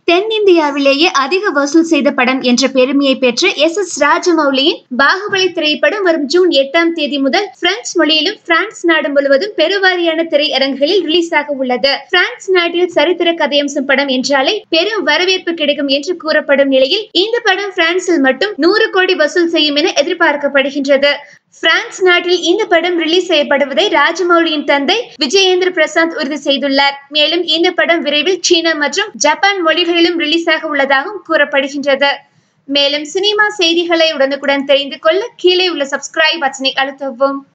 தென்னிந்தியாவிலேயே அதிக வசூல் செய்த படம் என்ற பெருமையை பெற்ற எஸ் எஸ் ராஜமௌலியின் பாகுபலி திரைப்படம் வரும் ஜூன் எட்டாம் தேதி முதல் பிரெஞ்சு மொழியிலும் பிரான்ஸ் நாடு முழுவதும் பெருவாரியான திரையரங்குகளில் ரிலீஸ் ஆக உள்ளது பிரான்ஸ் நாட்டில் சரித்திர கதையம்சம் படம் என்றாலே பெரும் வரவேற்பு கிடைக்கும் என்று கூறப்படும் நிலையில் இந்த படம் பிரான்சில் மட்டும் நூறு கோடி வசூல் செய்யும் என எதிர்பார்க்கப்படுகின்றது பிரான்ஸ் நாட்டில் இந்த படம் ரிலீஸ் செய்யப்படுவதை ராஜமௌலியின் தந்தை விஜயேந்திர பிரசாந்த் உறுதி செய்துள்ளார் மேலும் இந்த படம் விரைவில் சீனா மற்றும் ஜப்பான் மொழிகளிலும் ரிலீஸ் ஆக உள்ளதாகவும் கூறப்படுகின்றது மேலும் சினிமா செய்திகளை உடனுக்குடன் தெரிந்து கொள்ள கீழே உள்ள சப்ஸ்கிரைப் பட்டனை அழுத்தவும்